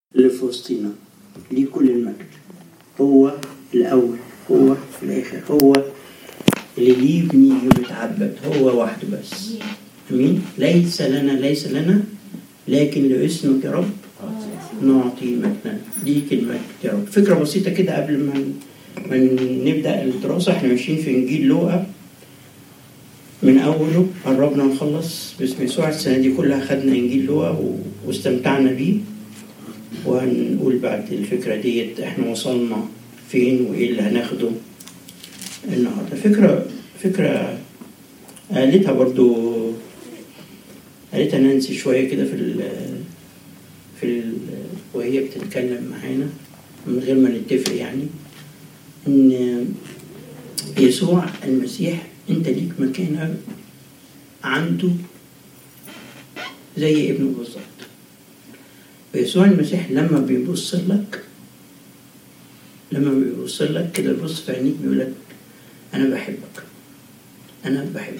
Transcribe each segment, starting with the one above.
اللي في وسطينا ليه كل المجد هو الأول هو في الآخر هو اللي ليه بنيجي بيتعبد هو وحده بس أمين ليس لنا ليس لنا لكن لاسمك يا رب نعطي مجدا ليك المجد يا رب فكرة بسيطة كده قبل ما ما نبدأ الدراسة احنا ماشيين في إنجيل لوقا من أوله قربنا نخلص باسم يسوع السنة دي كلها خدنا إنجيل لوقا و- واستمتعنا بيه وهنقول بعد الفكرة ديت احنا وصلنا فين وإيه اللي هناخده النهاردة فكرة فكرة قالتها برضو قالتها نانسي شوية كده في ال في ال وهي بتتكلم معانا من غير ما نتفق يعني إن يسوع المسيح أنت ليك مكانة عنده زي ابنه بالظبط ويسوع المسيح لما بيبص لك لما بيبص لك كده يبص في عينيك بيقول لك أنا بحبك أنا بحبك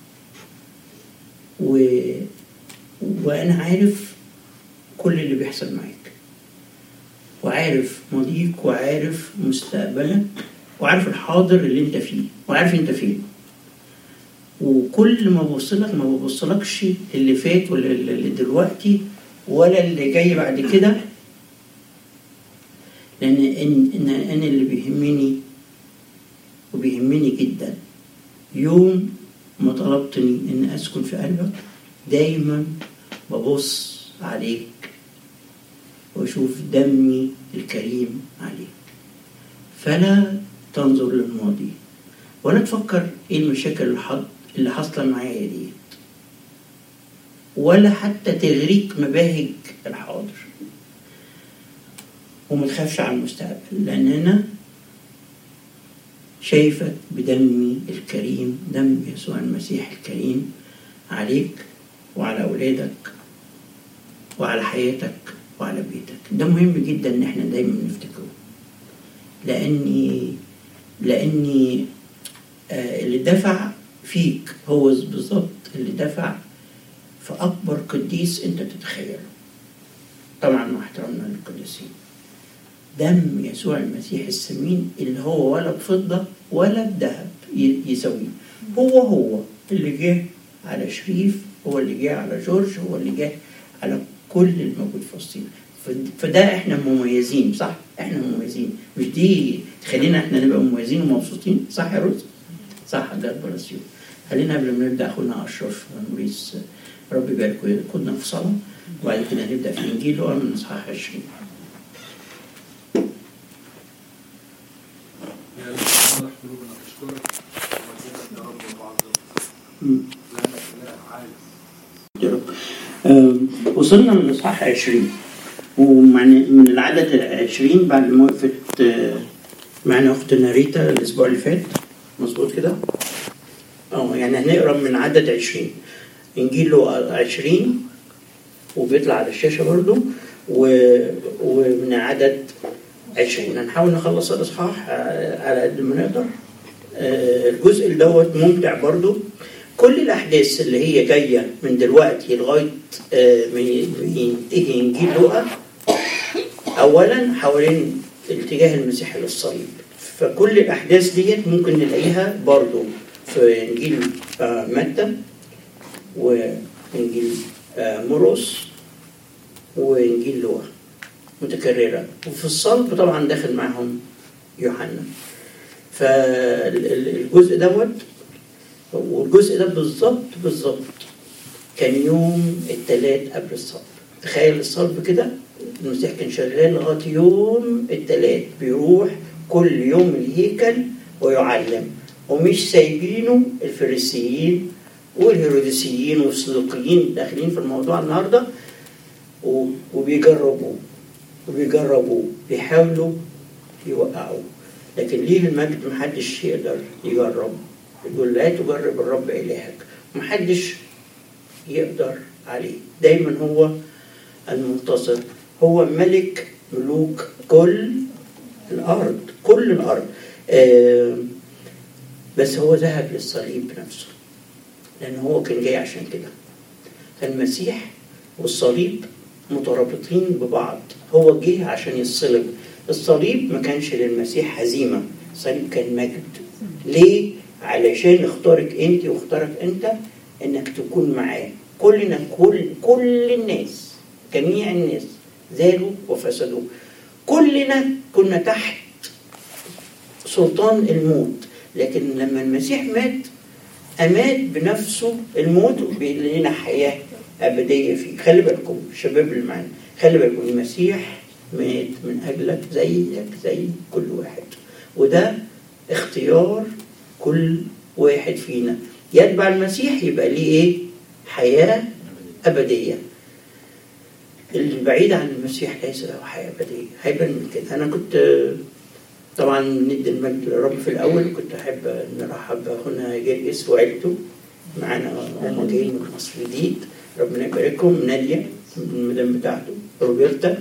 و... وأنا عارف كل اللي بيحصل معاك وعارف ماضيك وعارف مستقبلك وعارف الحاضر اللي انت فيه وعارف انت فين وكل ما ببص لك ما ببصلكش اللي فات ولا اللي دلوقتي ولا اللي جاي بعد كده لان ان ان انا اللي بيهمني وبيهمني جدا يوم ما طلبتني ان اسكن في قلبك دايما ببص عليك واشوف دمي الكريم عليك فلا تنظر للماضي ولا تفكر ايه المشاكل اللي حط- اللي حاصله معايا ديت ولا حتى تغريك مباهج الحاضر وما تخافش على المستقبل لان انا شايفك بدمي الكريم دم يسوع المسيح الكريم عليك وعلى اولادك وعلى حياتك وعلى بيتك ده مهم جدا ان احنا دايما نفتكره لاني لاني آه، اللي دفع فيك هو بالظبط اللي دفع في اكبر قديس انت تتخيله طبعا مع احترامنا للقديسين دم يسوع المسيح السمين اللي هو ولا بفضة ولا بذهب ي- يسويه هو هو اللي جه على شريف هو اللي جه على جورج هو اللي جه على كل الموجود في وسطينا ف- فده احنا مميزين صح احنا مميزين مش دي تخلينا احنا نبقى مميزين ومبسوطين صح يا روز صح ده بلاسيو خلينا قبل ما نبدا اخونا اشرف موريس ربي يبارك ويقودنا في صلاه وبعد كده نبدا في انجيل لوقا من اصحاح 20 يا رب صالح قلوبنا تشكرك ومجدك يا رب وبعظمك مم. لانك اله عالم يا رب آم، وصلنا من الاصحاح 20 ومن من العدد العشرين بعد ما وقفت آه، معنا اختنا ريتا الاسبوع اللي فات مظبوط كده؟ اه يعني هنقرا من عدد 20 انجيل لوقا 20 وبيطلع على الشاشه برضو و... ومن عدد 20 هنحاول نخلص الاصحاح آه، على قد ما نقدر آه، الجزء اللي دوت ممتع برضو كل الاحداث اللي هي جايه من دلوقتي لغايه آه، ما ي- ما ينتهي انجيل لوقا اولا حوالين اتجاه المسيح للصليب فكل الاحداث ديت ممكن نلاقيها برضو في انجيل آه، متى وانجيل آه، مرقس وانجيل لوقا متكرره وفي الصلب طبعا داخل معهم يوحنا فالجزء دوت والجزء ده بالظبط بالظبط كان يوم الثلاث قبل الصلب تخيل الصلب كده المسيح كان شغال لغايه يوم الثلاث بيروح كل يوم الهيكل ويعلم ومش سايبينه الفريسيين والهيروديسيين والصدوقيين داخلين في الموضوع النهارده و- وبيجربوه وبيجربوه بيحاولوا يوقعوه لكن ليه المجد محدش يقدر يجرب يقول لا تجرب الرب إلهك محدش يقدر عليه دايما هو المنتصر هو ملك ملوك كل الأرض كل الأرض آه، بس هو ذهب للصليب نفسه لأن هو كان جاي عشان كده فالمسيح والصليب مترابطين ببعض هو جه عشان يصلب الصليب ما كانش للمسيح هزيمة الصليب كان مجد ليه؟ علشان اختارك انت واختارك انت انك تكون معاه كلنا كل كل الناس جميع الناس زادوا وفسدوا كلنا كنا تحت سلطان الموت لكن لما المسيح مات أمات بنفسه الموت وبيقول لنا حياة أبدية فيه خلي بالكم الشباب اللي معانا خلي بالكم المسيح مات من أجلك زيك زي كل واحد وده اختيار كل واحد فينا يتبع المسيح يبقى ليه ايه حياة أبدية البعيد عن المسيح ليس له حياة أبدية هيبقى من كده أنا كنت طبعا ندي المجد للرب في الأول كنت أحب نرحب بأخونا جرجس وعيلته معانا هم جايين من مصر جديد ربنا يباركهم نادية المدام بتاعته روبرتا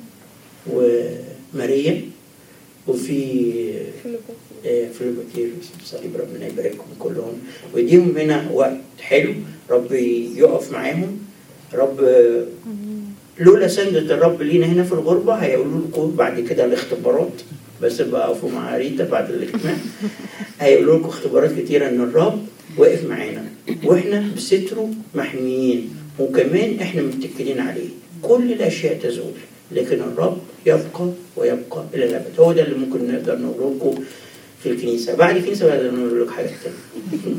وماريا وفي آه، فيلوباتير صليب ربنا يباركهم كلهم ويديهم هنا وقت حلو رب يقف معاهم رب لولا سندة الرب لينا هنا في الغربة هيقولوا لكم بعد كده الاختبارات بس بقفوا مع ريتا بعد الاجتماع هيقولوا لكم اختبارات كتيرة ان الرب واقف معانا واحنا بستره محميين وكمان احنا متكلين عليه كل الاشياء تزول لكن الرب يبقى ويبقى الى الابد هو ده اللي ممكن نقدر نقول لكم في الكنيسه بعد الكنيسه بقى نقول لك حاجه تانية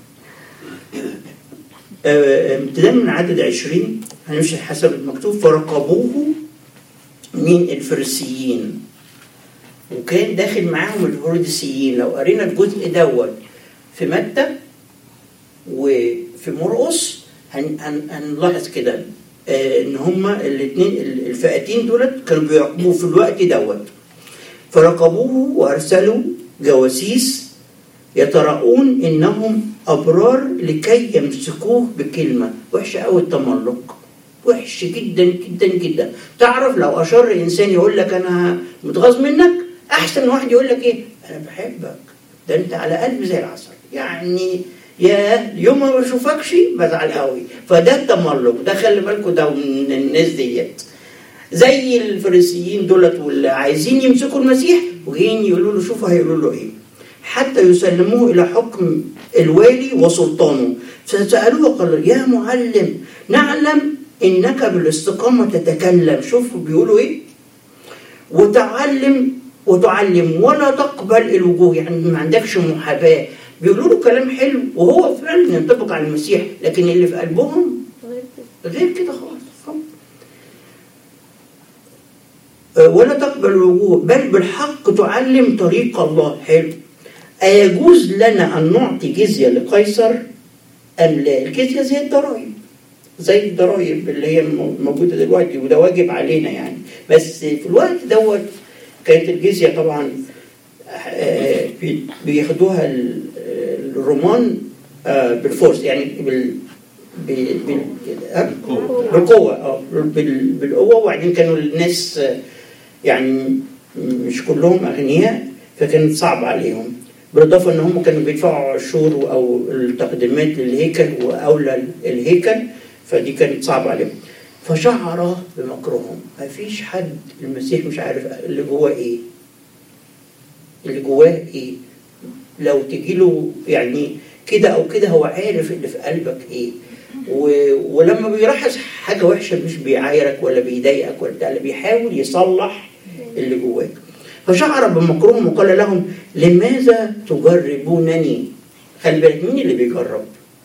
آه، ابتداء من عدد عشرين هنمشي حسب المكتوب فرقبوه من الفريسيين وكان داخل معاهم الهروديسيين لو قرينا الجزء دوت في متى وفي مرقس هن- هن- هنلاحظ كده آه، ان هما الاثنين الفئتين دولت كانوا بيراقبوه في الوقت دوت فرقبوه وارسلوا جواسيس يتراءون انهم ابرار لكي يمسكوه بكلمه وحشه قوي التملق وحش جدا جدا جدا تعرف لو اشر انسان يقول لك انا متغاظ منك احسن من واحد يقول لك ايه انا بحبك ده انت على قلبي زي العسل يعني يا يوم ما بشوفكش بزعل قوي فده التملق ده خلي بالكم ده من الناس ديت زي الفريسيين دولت واللي عايزين يمسكوا المسيح وجايين يقولوا له شوفوا هيقولوا له ايه حتى يسلموه الى حكم الوالي وسلطانه فسالوه قال يا معلم نعلم انك بالاستقامه تتكلم شوفوا بيقولوا ايه وتعلم وتعلم ولا تقبل الوجوه يعني ما عندكش محاباه بيقولوا له كلام حلو وهو فعلا ينطبق على المسيح لكن اللي في قلبهم غير كده خالص آه، ولا تقبل الوجوه بل بالحق تعلم طريق الله حلو أيجوز لنا أن نعطي جزية لقيصر أم لا الجزية زي الضرائب زي الضرائب اللي هي مو- موجودة دلوقتي وده واجب علينا يعني بس في الوقت دوت كانت الجزية طبعا آه، بي- بياخدوها ال- الرومان آه، بالفورس يعني بال بال بال- آه؟ بالقوة اه بال- بالقوة وبعدين كانوا الناس آه، يعني مش كلهم أغنياء فكانت صعبة عليهم بالإضافة إن هم كانوا بيدفعوا عشور أو التقديمات للهيكل وأولى الهيكل فدي كانت صعبة عليهم فشعر بمكرهم ما فيش حد المسيح مش عارف اللي جواه إيه اللي جواه إيه لو تجيله يعني كده أو كده هو عارف اللي في قلبك إيه و... ولما بيلاحظ حاجة وحشة مش بيعايرك ولا بيضايقك ولا بتاع لا بيحاول يصلح اللي جواك فشعر بمكرهم وقال لهم لماذا تجربونني خلي بالك مين اللي بيجرب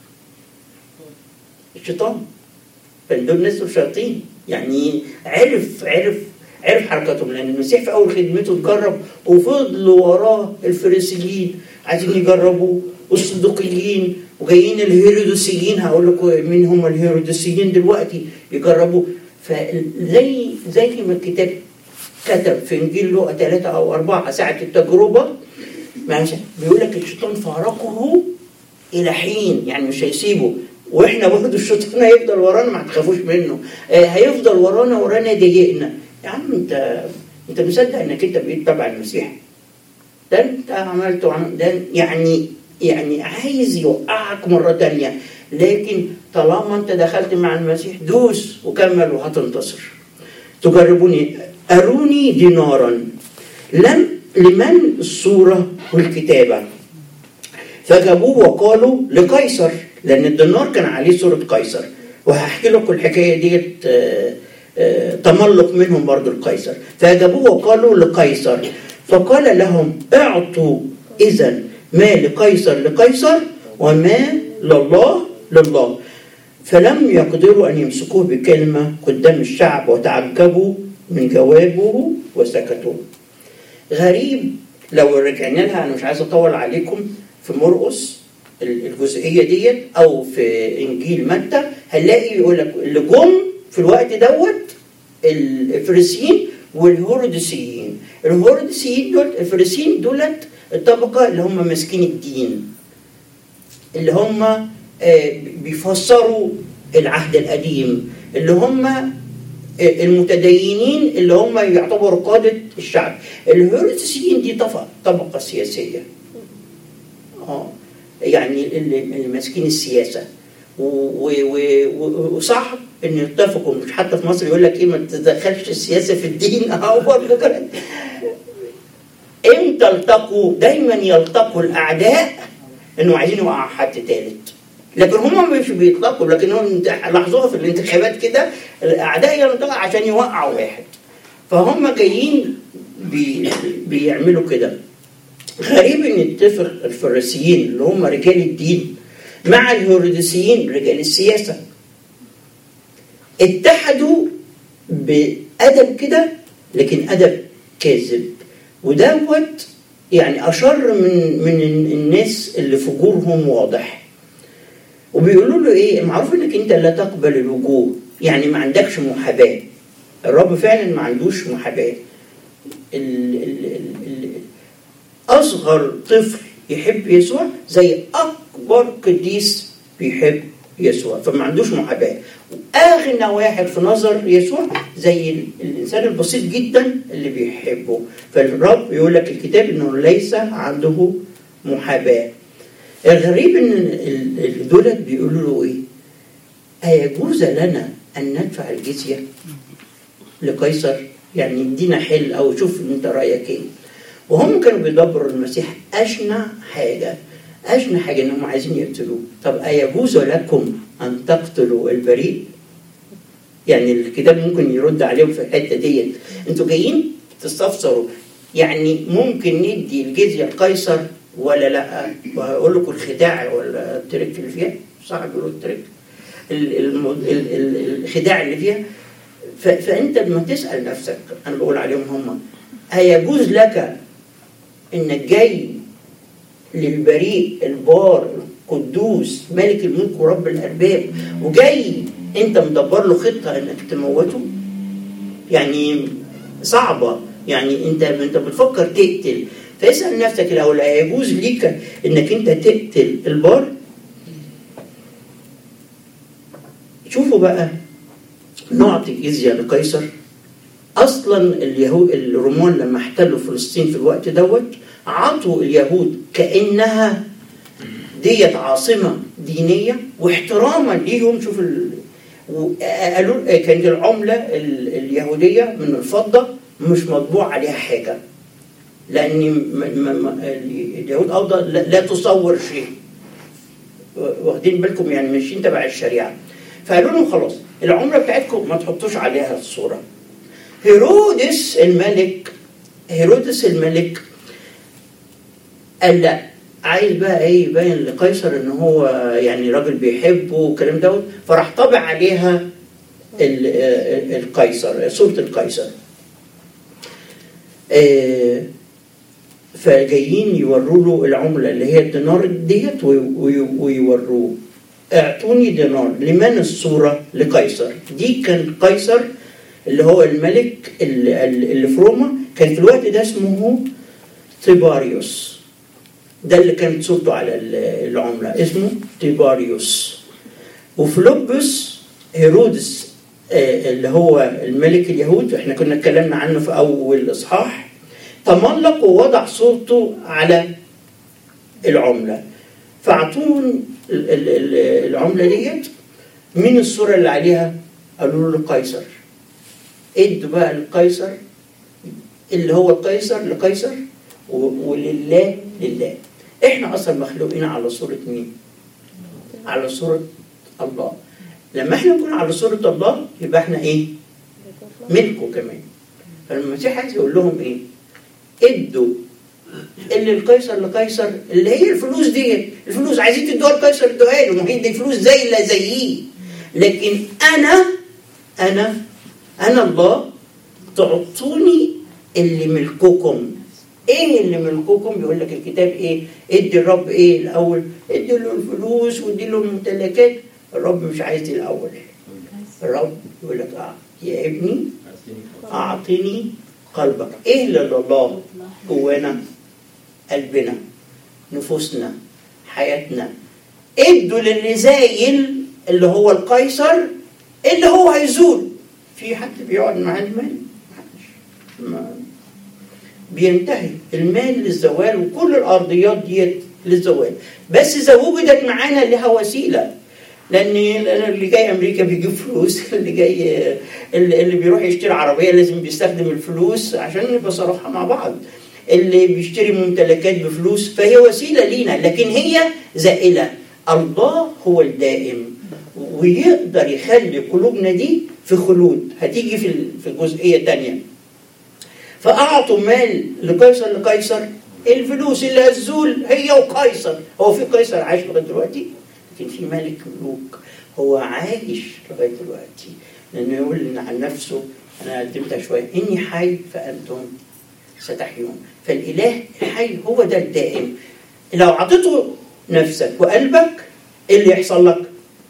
الشيطان كان دول ناس شياطين يعني عرف عرف عرف حركاتهم لان المسيح في اول خدمته اتجرب وفضلوا وراه الفريسيين عايزين يجربوه والصدوقيين وجايين الهيرودوسيين هقول لكم مين هم الهيرودوسيين دلوقتي يجربوا فزي زي ما الكتاب كتب في انجيل لوقا ثلاثة او اربعة ساعة التجربة ماشي بيقول لك الشيطان فارقه الى حين يعني مش هيسيبه واحنا برضه الشيطان هيفضل ورانا ما تخافوش منه آه هيفضل ورانا ورانا يضايقنا يا عم انت انت مصدق انك انت بقيت تبع المسيح ده انت عملت وعمل ده يعني يعني عايز يوقعك مرة تانية لكن طالما انت دخلت مع المسيح دوس وكمل وهتنتصر تجربوني أروني دينارا لم لمن الصورة والكتابة فجابوه وقالوا لقيصر لأن الدينار كان عليه صورة قيصر وهحكي لكم الحكاية ديت آه، آه، تملق منهم برضو القيصر فجابوه وقالوا لقيصر فقال لهم اعطوا إذا ما لقيصر لقيصر وما لله لله فلم يقدروا أن يمسكوه بكلمة قدام الشعب وتعجبوا من جوابه وسكتوا غريب لو رجعنا لها أنا مش عايز أطول عليكم في مرقس الجزئية ديت أو في إنجيل متى هنلاقي يقول لك اللي جم في الوقت دوت الفريسيين والهرودسيين الهرودسيين دول الفريسيين دولت الطبقة اللي هم ماسكين الدين اللي هم آه، بيفسروا العهد القديم اللي هم آه، المتدينين اللي هم يعتبروا قادة الشعب الهرودسيين دي طبقة طبقة سياسية اه يعني اللي اللي ماسكين السياسة و- و- و- وصعب ان يتفقوا مش حتى في مصر يقول لك ايه ما تدخلش السياسه في الدين او برضه كده امتى التقوا دايما يلتقوا الاعداء انه عايزين يوقعوا حد ثالث لكن هم مش بيطلقوا لكن هم لاحظوها في الانتخابات كده الاعداء يلتقوا عشان يوقعوا واحد فهم جايين بي بيعملوا كده غريب ان يتفق الفريسيين اللي هم رجال الدين مع الهرودسيين رجال السياسه اتحدوا بأدب كده لكن أدب كاذب ودوت يعني أشر من من الناس اللي فجورهم واضح وبيقولوا له إيه معروف إنك أنت لا تقبل الوجوه يعني ما عندكش محاباة الرب فعلا ما عندوش محاباة ال- ال- ال- ال- أصغر طفل يحب يسوع زي أكبر قديس بيحب يسوع فما عندوش محاباة أغنى واحد في نظر يسوع زي ال- الإنسان البسيط جدا اللي بيحبه فالرب يقول لك الكتاب إنه ليس عنده محاباة الغريب إن ال- ال- دولت بيقولوا له إيه أيجوز لنا أن ندفع الجزية لقيصر يعني ادينا حل أو شوف أنت رأيك إيه وهم كانوا بيدبروا المسيح أشنع حاجة أشنع حاجة إنهم عايزين يقتلوه طب أيجوز لكم أن تقتلوا البريء يعني الكتاب ممكن يرد عليهم في الحتة ديت أنتوا جايين تستفسروا يعني ممكن ندي الجزية لقيصر ولا لا وهقول لكم الخداع ولا التريك اللي فيها صح بيقولوا التريك ال- الم- ال- ال- الخداع اللي فيها ف- فانت لما تسال نفسك انا بقول عليهم هم هيجوز لك انك جاي للبريء البار القدوس ملك الملك ورب الارباب وجاي انت مدبر له خطه انك تموته يعني صعبه يعني انت انت بتفكر تقتل فاسال نفسك الاول هيجوز ليك انك انت تقتل البار شوفوا بقى نعطي الجزيه لقيصر اصلا اليهود الرومان لما احتلوا فلسطين في الوقت دوت عطوا اليهود كانها ديت عاصمه دينيه واحتراما ليهم شوف ال... قالوا كانت العمله ال- اليهوديه من الفضه مش مطبوع عليها حاجه لان م- م- م- اليهود افضل لا لا تصور شيء واخدين بالكم يعني ماشيين تبع الشريعه فقالوا لهم خلاص العمله بتاعتكم ما تحطوش عليها الصوره هيرودس الملك هيرودس الملك قال لا عايز بقى ايه يبين لقيصر ان هو يعني راجل بيحبه والكلام دوت فراح طبع عليها ال- ال- القيصر صورة القيصر آه، فجايين يوروا له العملة اللي هي الدينار ديت وي- وي- ويوروه اعطوني دينار لمن الصورة لقيصر دي كان قيصر اللي هو الملك اللي, اللي في روما كان في الوقت ده اسمه تيباريوس ده اللي كانت صورته على ال- العملة اسمه تيباريوس وفلوبس هيرودس آه، اللي هو الملك اليهود احنا كنا اتكلمنا عنه في اول اصحاح تملق ووضع صورته على العملة فاعطون ال- ال- ال- العملة ديت مين الصورة اللي عليها قالوا له قيصر ادوا بقى لقيصر اللي هو القيصر لقيصر و- ولله لله احنا اصلا مخلوقين على صورة مين على صورة الله لما احنا نكون على صورة الله يبقى احنا ايه ملكه كمان فالمسيح عايز يقول لهم ايه ادوا اللي القيصر لقيصر اللي هي الفلوس دي الفلوس عايزين تدوها لقيصر ادوها له ما هي دي الفلوس زي لا زيه لكن انا انا انا الله تعطوني اللي ملككم ايه اللي ملككم بيقول لك الكتاب ايه ادي الرب ايه الاول ادي له الفلوس وادي له الممتلكات الرب مش عايز دي الاول الرب يقول لك اه يا ابني اعطني قلبك ايه اللي الله جوانا قلبنا نفوسنا حياتنا ادوا للي زايل اللي هو القيصر اللي هو هيزول في حد بيقعد مع المال محدش. ما بينتهي المال للزوال وكل الارضيات ديت للزوال بس اذا وجدت معانا لها وسيله لان اللي جاي امريكا بيجيب فلوس اللي جاي اللي اللي بيروح يشتري عربيه لازم بيستخدم الفلوس عشان نبقى صراحه مع بعض اللي بيشتري ممتلكات بفلوس فهي وسيله لينا لكن هي زائله الله هو الدائم ويقدر يخلي قلوبنا دي في خلود هتيجي في ال- في جزئيه تانية فاعطوا مال لقيصر لقيصر الفلوس اللي هتزول هي وقيصر هو في قيصر عايش لغايه دلوقتي لكن في ملك ملوك هو عايش لغايه دلوقتي لانه يقول إن عن نفسه انا قدمتها شويه اني حي فانتم ستحيون فالاله الحي هو ده الدائم لو عطيته نفسك وقلبك ايه اللي يحصل لك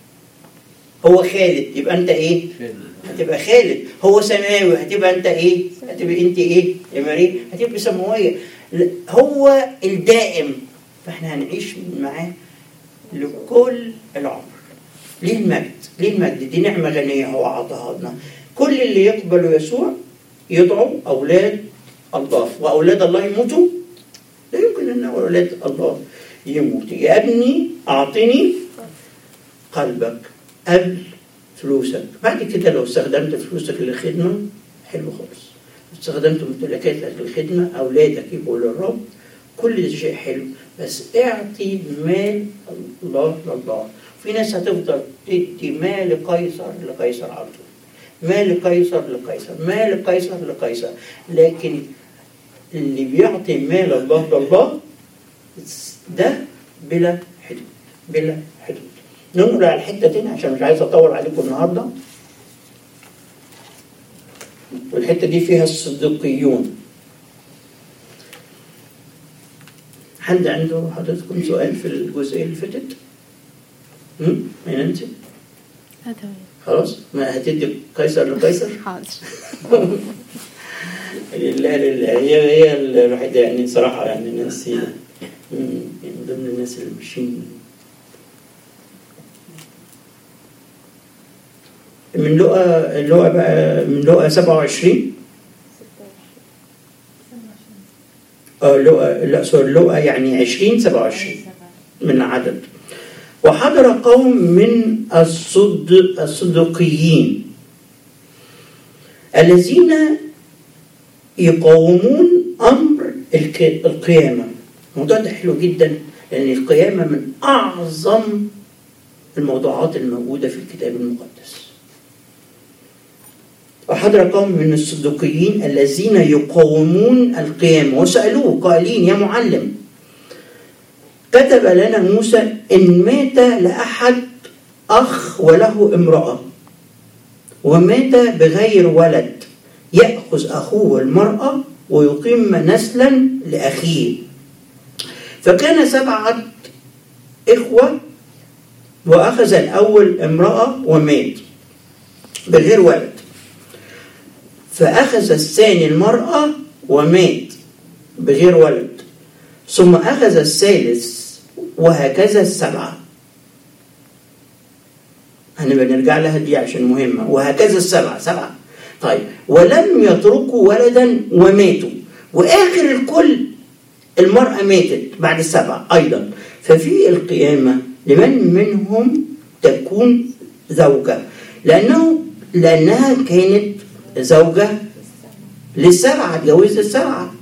هو خالد يبقى انت ايه هتبقى خالد هو سماوي هتبقى انت ايه هتبقى انت ايه يا مريم هتبقى سماويه لا، هو الدائم فاحنا هنعيش معاه لكل العمر ليه المجد ليه المجد دي نعمه غنيه هو عطاها لنا كل اللي يقبل يسوع يدعو اولاد الله واولاد الله يموتوا لا يمكن ان اولاد الله يموتوا يا ابني اعطني قلبك قبل فلوسك بعد كده لو استخدمت فلوسك للخدمة حلو خالص استخدمت ممتلكاتك للخدمة أولادك يبقوا للرب كل شيء حلو بس اعطي مال الله لله في ناس هتفضل تدي مال قيصر لقيصر على طول مال قيصر لقيصر مال قيصر لقيصر لكن اللي بيعطي مال الله لله ده بلا حدود بلا حدود نمر على الحته تاني عشان مش عايز اطول عليكم النهارده والحته دي فيها الصديقيون حد عنده حضرتكم سؤال في الجزئيه اللي فاتت؟ امم ما ننسى لا تمام خلاص ما هتدي قيصر لقيصر حاضر لله لله هي هي الوحيده يعني صراحه يعني نانسي مم، من ضمن الناس اللي ماشيين من لقى لقى بقى من لقى 27 اه لقى لا سوري لقى يعني 20 27 من عدد وحضر قوم من الصد الصدقيين الذين يقاومون امر الك- القيامه الموضوع ده حلو جدا لان القيامه من اعظم الموضوعات الموجوده في الكتاب المقدس وحضر قوم من الصدقيين الذين يقاومون القيامه وسالوه قائلين يا معلم كتب لنا موسى ان مات لاحد اخ وله امراه ومات بغير ولد يأخذ أخوه المرأة ويقيم نسلا لأخيه فكان سبعة إخوة وأخذ الأول امرأة ومات بغير ولد فأخذ الثاني المرأة ومات بغير ولد ثم أخذ الثالث وهكذا السبعة هنبقى نرجع لها دي عشان مهمة وهكذا السبعة سبعة طيب ولم يتركوا ولدا وماتوا واخر الكل المرأة ماتت بعد السبعة أيضا ففي القيامة لمن منهم تكون زوجة لأنه لأنها كانت زوجة للسبعة اتجوزت السبعة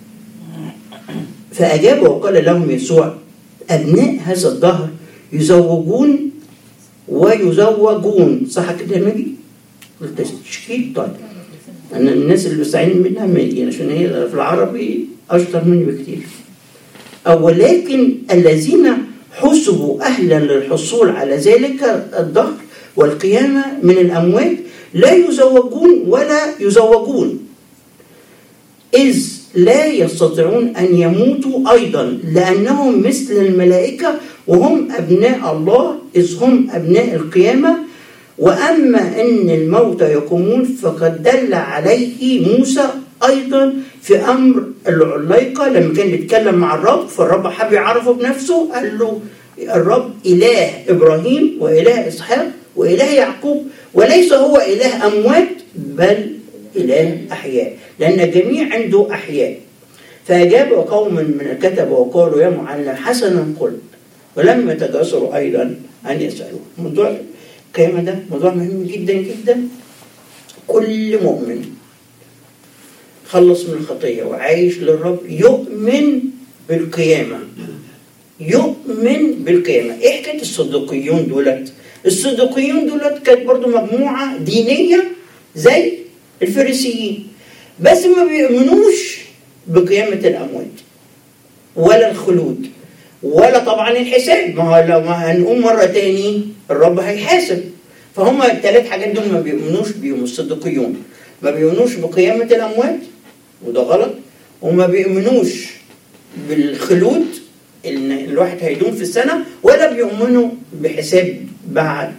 فأجاب وقال لهم يسوع أبناء هذا الدهر يزوجون ويزوجون صح كده يا مجدي؟ التشكيل طيب أنا الناس اللي بستعين منها مجدي عشان هي في العربي أشطر مني بكتير أو ولكن الذين حسبوا أهلا للحصول على ذلك الدهر والقيامة من الأموات لا يزوجون ولا يزوجون إذ لا يستطيعون أن يموتوا أيضا لأنهم مثل الملائكة وهم أبناء الله إذ هم أبناء القيامة وأما أن الموتى يقومون فقد دل عليه موسى أيضا في أمر العليقة لما كان بيتكلم مع الرب فالرب حب يعرفه بنفسه قال له الرب إله إبراهيم وإله إسحاق وإله يعقوب وليس هو إله أموات بل إله أحياء لأن الجميع عنده أحياء فأجاب قوم من الكتبة وقالوا يا معلم حسنا قلت ولم يتجاسروا أيضا أن يسألوه موضوع القيامة ده موضوع مهم جدا جدا كل مؤمن خلص من الخطية وعايش للرب يؤمن بالقيامة يؤمن بالقيامة ايه حكاية الصديقيون دولت الصديقيون دولت كانت برضو مجموعة دينية زي الفريسيين بس ما بيؤمنوش بقيامة الأموات ولا الخلود ولا طبعا الحساب ما هو لو ما هنقوم مرة تاني الرب هيحاسب فهم الثلاث حاجات دول ما بيؤمنوش بيهم الصديقيون ما بيؤمنوش بقيامة الأموات وده غلط وما بيؤمنوش بالخلود ان الواحد هيدوم في السنة ولا بيؤمنوا بحساب بعد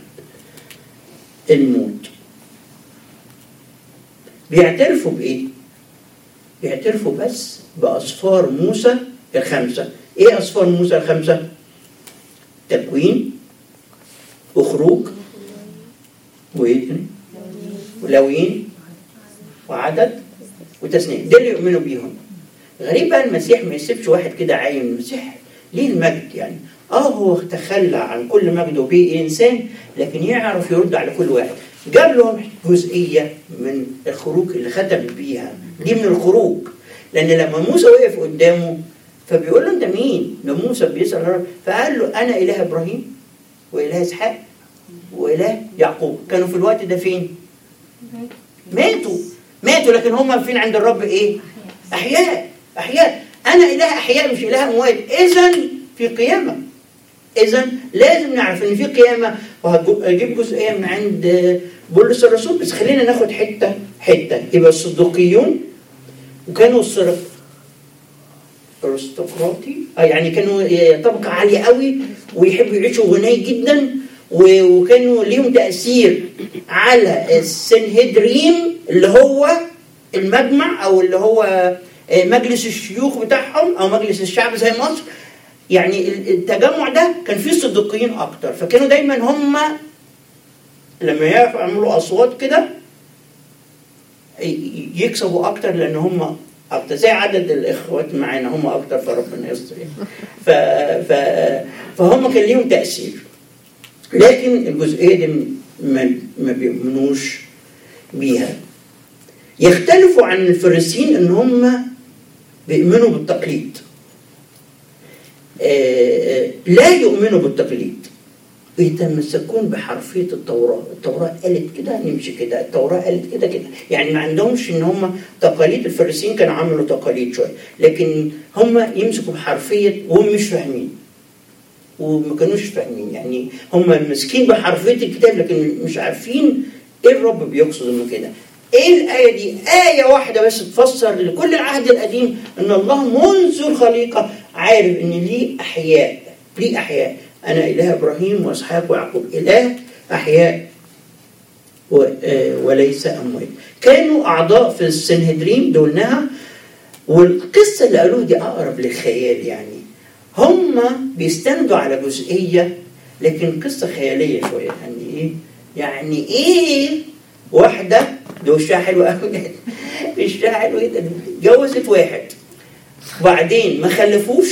الموت بيعترفوا بإيه؟ بيعترفوا بس بأصفار موسى الخمسة إيه أصفار موسى الخمسة؟ تكوين وخروج وإيه تاني؟ ولوين وعدد وتسنيم ده اللي يؤمنوا بيهم غريب بقى المسيح ما يسيبش واحد كده عايم المسيح ليه المجد يعني اه هو تخلى عن كل مجد وبيه انسان لكن يعرف يرد على كل واحد جاب لهم جزئيه من الخروج اللي ختم بيها دي من الخروج لان لما موسى وقف قدامه فبيقول له انت مين؟ ده موسى بيسال الرب فقال له انا اله ابراهيم واله اسحاق واله يعقوب كانوا في الوقت ده فين؟ ماتوا ماتوا لكن هم فين عند الرب ايه؟ احياء احياء انا اله احياء مش اله اموات اذا في قيامه اذا لازم نعرف ان في قيامه وهجيب جزئيه من عند بولس الرسول بس خلينا ناخد حته حته يبقى الصدوقيون وكانوا الصرف ارستقراطي اه يعني كانوا طبقه عاليه قوي ويحبوا يعيشوا غني جدا وكانوا ليهم تاثير على السنهدريم اللي هو المجمع او اللي هو مجلس الشيوخ بتاعهم او مجلس الشعب زي مصر يعني التجمع ده كان فيه صديقيين اكتر فكانوا دايما هم لما يعرفوا يعملوا اصوات كده يكسبوا اكتر لان هم اكتر زي عدد الاخوات معانا هم اكتر فربنا يستر ف... ف... فهم كان ليهم تاثير لكن الجزئيه دي ما, ما بيؤمنوش بيها يختلفوا عن الفريسيين ان هم بيؤمنوا بالتقليد لا يؤمنوا بالتقليد يتمسكون بحرفية التوراة التوراة قالت كده نمشي كده التوراة قالت كده كده يعني ما عندهمش ان هم تقاليد الفريسيين كانوا عملوا تقاليد شوية لكن هم يمسكوا بحرفية وهم مش فاهمين وما كانوش فاهمين يعني هم ماسكين بحرفية الكتاب لكن مش عارفين ايه الرب بيقصد من كده ايه الآية دي؟ آية واحدة بس تفسر لكل العهد القديم ان الله منذ الخليقة عارف ان ليه احياء ليه احياء انا اله ابراهيم واسحاق ويعقوب اله احياء وليس اموات كانوا اعضاء في السنهدرين دولناها والقصه اللي قالوها دي اقرب للخيال يعني هم بيستندوا على جزئيه لكن قصه خياليه شويه يعني ايه يعني ايه واحده ده وشها حلو قوي وشها حلو جدا جوزت واحد وبعدين ما خلفوش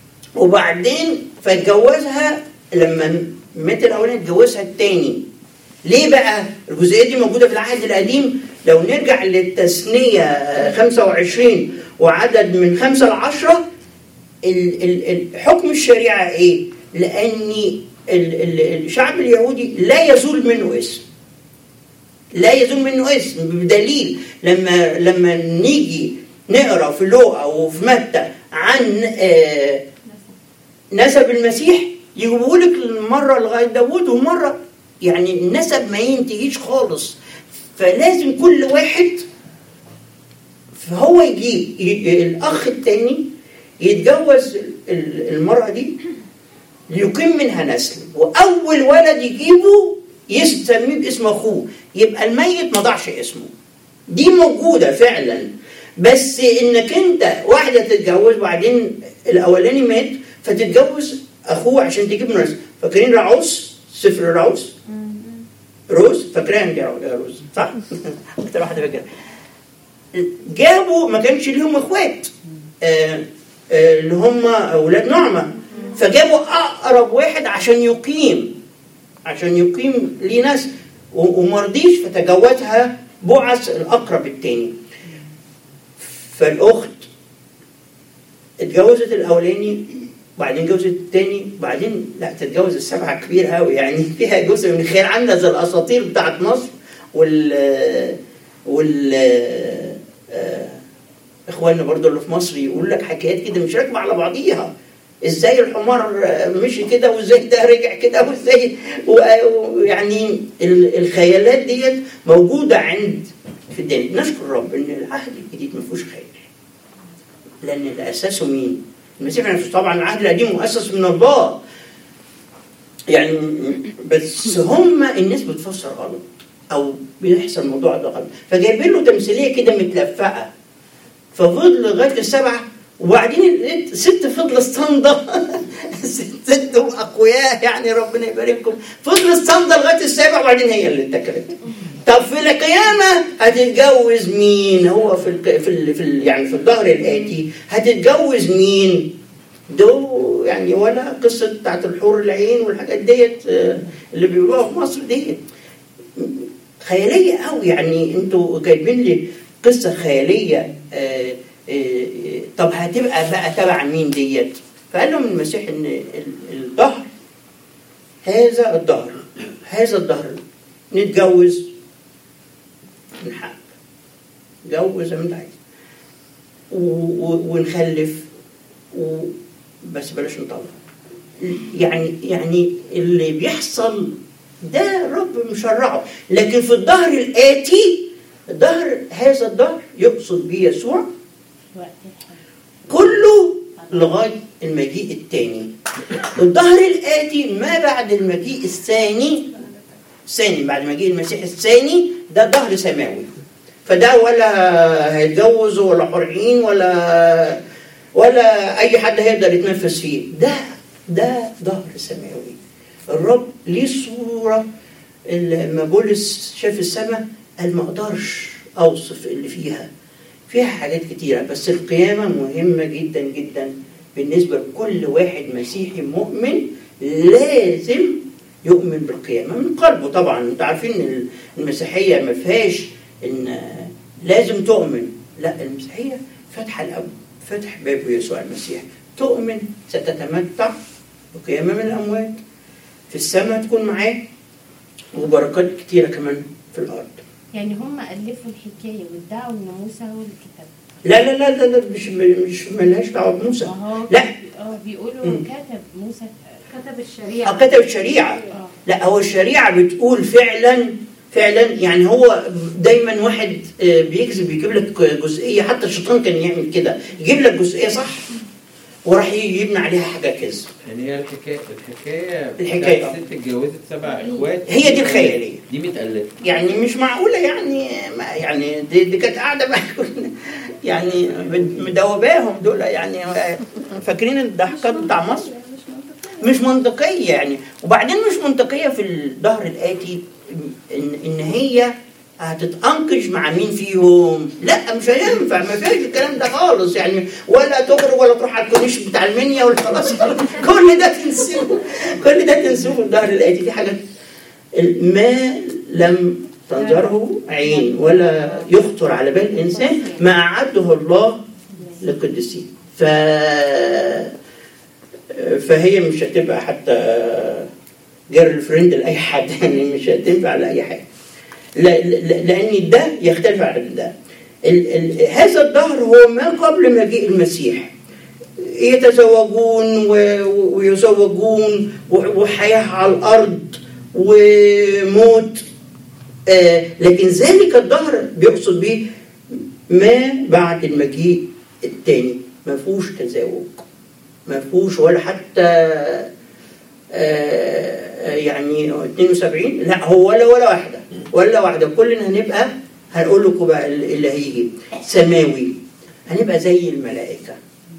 وبعدين فاتجوزها لما مات الاولاني اتجوزها التاني ليه بقى الجزئيه دي موجوده في العهد القديم لو نرجع للتثنيه آه، 25 وعدد من خمسة لعشرة ال- ال- ال- حكم الشريعه ايه؟ لان ال- ال- الشعب اليهودي لا يزول منه اسم لا يزول منه اسم بدليل لما لما نيجي نقرا في لوقا وفي متى عن آه، نسب المسيح يجيبوا لك مره لغايه داوود ومره يعني النسب ما ينتهيش خالص فلازم كل واحد فهو يجيب ي- الاخ التاني يتجوز ال- المراه دي ليقيم منها نسل واول ولد يجيبه يسميه باسم اخوه يبقى الميت ما ضاعش اسمه دي موجوده فعلا بس انك انت واحده تتجوز وبعدين الاولاني مات فتتجوز اخوه عشان تجيب منه نسل فاكرين رعوس سفر رعوس روز فاكرها انت يا روز صح اكتر واحده فاكره جابوا ما كانش ليهم اخوات آه، آه، اللي هم اولاد نعمه فجابوا اقرب واحد عشان يقيم عشان يقيم ليه ناس و- ومرضيش فتجوزها بعث الاقرب التاني فالاخت اتجوزت الاولاني وبعدين جوزت التاني وبعدين لا تتجوز السبعه كبير قوي يعني فيها جزء من الخير عامله زي الاساطير بتاعت مصر وال وال آه، اخواننا برضو اللي في مصر يقول لك حكايات كده مش راكبه على بعضيها ازاي الحمار آه، مشي كده وازاي ده رجع كده وازاي ويعني الخيالات ديت موجوده عند في الدين نشكر الرب ان العهد الجديد ما فيهوش خيال لان اللي اسسه مين؟ المسيح نفسه طبعا العهد القديم مؤسس من الله يعني بس هم الناس بتفسر غلط او بيحصل الموضوع ده غلط فجايبين له تمثيليه كده متلفقه ففضل لغايه السبعه وبعدين لقيت ست فضل اسطنده ست اقوياء يعني ربنا يبارككم فضل اسطنده لغايه السابع وبعدين هي اللي اتكلت طب في القيامه هتتجوز مين هو في ال في ال في ال يعني في الظهر الاتي هتتجوز مين دو يعني ولا قصه بتاعت الحور العين والحاجات ديت آه، اللي بيقولوها في مصر ديت خياليه قوي يعني انتوا جايبين لي قصه خياليه آه، آه، آه، طب هتبقى بقى تبع مين ديت فقال لهم المسيح ان ال- الظهر هذا الظهر هذا الظهر نتجوز نحب جوز زي ما انت عايز و- و- ونخلف و... بس بلاش نطلع يعني يعني اللي بيحصل ده رب مشرعه لكن في الظهر الآتي الظهر هذا الظهر يقصد به يسوع وقت الحج كله لغاية المجيء الثاني الظهر الآتي ما بعد المجيء الثاني ثاني بعد مجيء المسيح الثاني ده ظهر سماوي فده ولا هيتجوز ولا حرين ولا ولا اي حد هيقدر يتنفس فيه ده ده ظهر سماوي الرب ليه صوره لما بولس شاف السماء قال ما اقدرش اوصف اللي فيها فيها حاجات كتيره بس القيامه مهمه جدا جدا بالنسبه لكل واحد مسيحي مؤمن لازم يؤمن بالقيامه من قلبه طبعا انتوا عارفين ان المسيحيه ما فيهاش ان لازم تؤمن لا المسيحيه فاتحه الاب فتح باب يسوع المسيح تؤمن ستتمتع بقيامه من الاموات في السماء تكون معاه وبركات كتيره كمان في الارض يعني هم ألفوا الحكاية وادعوا إن موسى هو اللي كتب لا لا لا لا, لا مش مش ملهاش دعوه بموسى ما هو لا. اه بيقولوا مم. كتب موسى كتب أو الشريعة كتب الشريعه اه لا هو الشريعه بتقول فعلا فعلا يعني هو دايما واحد آه، بيكذب يجيب لك جزئيه حتى الشيطان كان يعمل كده يجيب لك جزئيه صح وراح يبني عليها حاجه كذب يعني هي الحكايه الحكايه الحكاية. بتاعت الست اتجوزت سبع اخوات هي دي الخياليه دي متألفة يعني مش معقوله يعني ما يعني دي, دي كانت قاعده بقى كل- يعني مدوباهم دول يعني فاكرين الضحكات بتاع مصر مش منطقيه يعني وبعدين مش منطقيه في الظهر الاتي ان ان هي هتتأنقش مع مين فيهم لا مش هينفع ما فيش الكلام ده خالص يعني ولا تخرج ولا تروح على الكورنيش بتاع المنيا ولا خلاص كل ده تنسوه كل ده تنسوه في الظهر الاتي دي حاجه ما لم تنظره عين ولا يخطر على بال الإنسان ما أعده الله للقديسين ف فهي مش هتبقى حتى جيرل فريند لاي حد يعني مش هتنفع لاي حاجه لا- لا- لان ده يختلف عن ده ال ال هذا الدهر هو ما قبل مجيء المسيح يتزوجون و- و- ويزوجون و- وحياه على الارض وموت آه لكن ذلك الدهر بيقصد به ما بعد المجيء الثاني ما فيهوش تزاوج ما فيهوش ولا حتى آه، يعني 72 لا هو ولا ولا واحده ولا واحده كلنا هنبقى هنقول لكم بقى اللي هيجي سماوي هنبقى زي الملائكه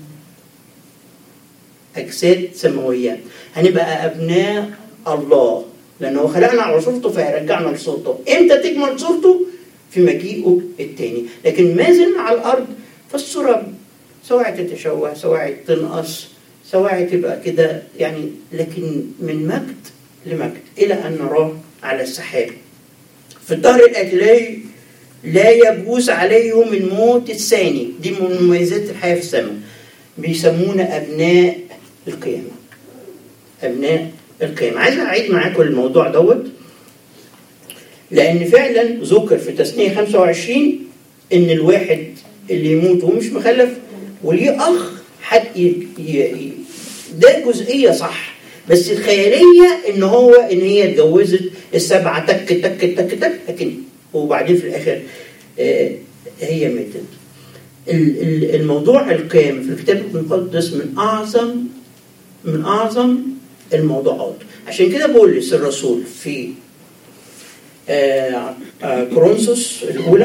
اجساد سماويه هنبقى ابناء الله لانه خلقنا على صورته فيرجعنا لصورته امتى تكمل صورته في مجيئه الثاني لكن ما زلنا على الارض فالصوره سواء تتشوه سواء تنقص سواء تبقى كده يعني لكن من مجد لمجد الى ان نراه على السحاب في الدهر الاتي لا لا يجوز عليهم الموت الثاني دي من مميزات الحياه في السماء بيسمونا ابناء القيامه ابناء القيامه عايز اعيد معاكم الموضوع دوت لان فعلا ذكر في تثنيه 25 ان الواحد اللي يموت ومش مخلف وليه اخ حد ي... ي... ده جزئيه صح بس الخياليه ان هو ان هي اتجوزت السبعه تك تك تك تك لكن وبعدين في الاخر آه هي ماتت ال- ال- الموضوع القيام في الكتاب المقدس من اعظم من اعظم الموضوعات عشان كده بولس الرسول في آه، آه، كورنثوس الاولى